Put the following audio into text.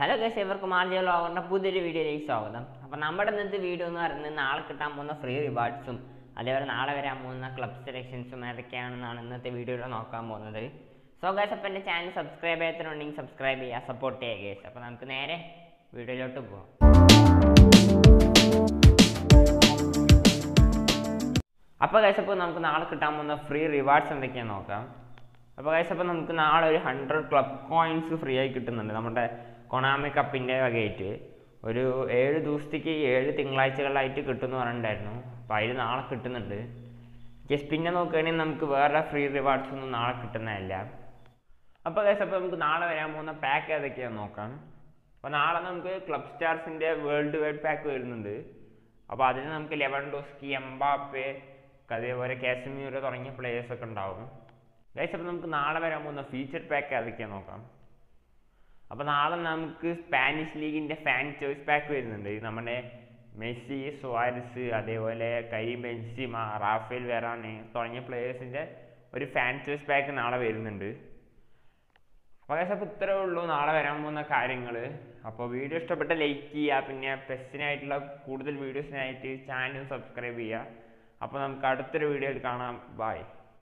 hello guys ഇവർക്ക് മാർജിയ ലോകറിൻ്റെ പുതിയൊരു വീഡിയോയിലേക്ക് സ്വാഗതം അപ്പോൾ നമ്മുടെ ഇന്നത്തെ വീഡിയോ എന്ന് പറയുന്നത് നാളെ കിട്ടാൻ പോകുന്ന ഫ്രീ റിവാർഡ്സും അതേപോലെ നാളെ വരാൻ പോകുന്ന ക്ലബ് സെലക്ഷൻസും ഏതൊക്കെയാണെന്നാണ് ഇന്നത്തെ വീഡിയോയിൽ നോക്കാൻ പോകുന്നത് സോ ഗൈസ് അപ്പോൾ എൻ്റെ ചാനൽ സബ്സ്ക്രൈബ് ചെയ്യാത്തുണ്ടെങ്കിൽ സബ്സ്ക്രൈബ് ചെയ്യുക സപ്പോർട്ട് ചെയ്യുക ഗൈസ് അപ്പോൾ നമുക്ക് നേരെ വീഡിയോയിലോട്ട് പോകാം അപ്പോൾ ഗൈസ് അപ്പോൾ നമുക്ക് നാളെ കിട്ടാൻ പോകുന്ന ഫ്രീ റിവാർഡ്സ് എന്തൊക്കെയാണെന്ന് നോക്കാം അപ്പോൾ ഗൈസ് അപ്പോൾ നമുക്ക് നാളെ ഒരു ഹൺഡ്രഡ് ക്ലബ് കോയിൻസ് ഫ്രീ ആയി കിട്ടുന്നുണ്ട് നമ്മുടെ കൊണാമി കപ്പിൻ്റെ വകയായിട്ട് ഒരു ഏഴ് ദിവസത്തേക്ക് ഏഴ് തിങ്കളാഴ്ചകളിലായിട്ട് കിട്ടുമെന്ന് പറഞ്ഞിട്ടുണ്ടായിരുന്നു അപ്പോൾ അതിൽ നാളെ കിട്ടുന്നുണ്ട് ജസ്റ്റ് പിന്നെ നോക്കുകയാണെങ്കിൽ നമുക്ക് വേറെ ഫ്രീ റിവാർഡ്സ് ഒന്നും നാളെ കിട്ടുന്നതല്ല അപ്പോൾ ഗൈസ് അപ്പോൾ നമുക്ക് നാളെ വരാൻ പോകുന്ന പാക്ക് ഏതൊക്കെയാണെന്ന് നോക്കാം അപ്പോൾ നാളെ നമുക്ക് ക്ലബ് സ്റ്റാർസിൻ്റെ വേൾഡ് വൈഡ് പാക്ക് വരുന്നുണ്ട് അപ്പോൾ അതിന് നമുക്ക് ലെവൻ ഡോസ്കി എംബാപ്പെ അതേപോലെ കാശ്മീർ തുടങ്ങിയ പ്ലേയേഴ്സ് ഒക്കെ ഉണ്ടാവും ഗൈസ് അപ്പോൾ നമുക്ക് നാളെ വരാൻ പോകുന്ന ഫീച്ചർ പാക്ക് ഏതൊക്കെയാണെന്ന് നോക്കാം അപ്പോൾ നാളെ നമുക്ക് സ്പാനിഷ് ലീഗിൻ്റെ ഫാൻ ചോയ്സ് പാക്ക് വരുന്നുണ്ട് നമ്മുടെ മെസ്സി സുവാരസ് അതേപോലെ കൈ ബെൻസിമ റാഫേൽ വെറാനെ തുടങ്ങിയ പ്ലേയേഴ്സിൻ്റെ ഒരു ഫാൻ ചോയ്സ് പാക്ക് നാളെ വരുന്നുണ്ട് അപ്പോൾ guys, അപ്പോൾ ഇത്രേ ഉള്ളൂ നാളെ വരാൻ പോകുന്ന കാര്യങ്ങൾ അപ്പോൾ വീഡിയോ ഇഷ്ടപ്പെട്ട ലൈക്ക് ചെയ്യുക പിന്നെ പെസ്സിനായിട്ടുള്ള കൂടുതൽ വീഡിയോസിനായിട്ട് ചാനൽ സബ്സ്ക്രൈബ് ചെയ്യുക അപ്പോൾ നമുക്ക് അടുത്തൊരു വീഡിയോയിൽ കാണാം ബൈ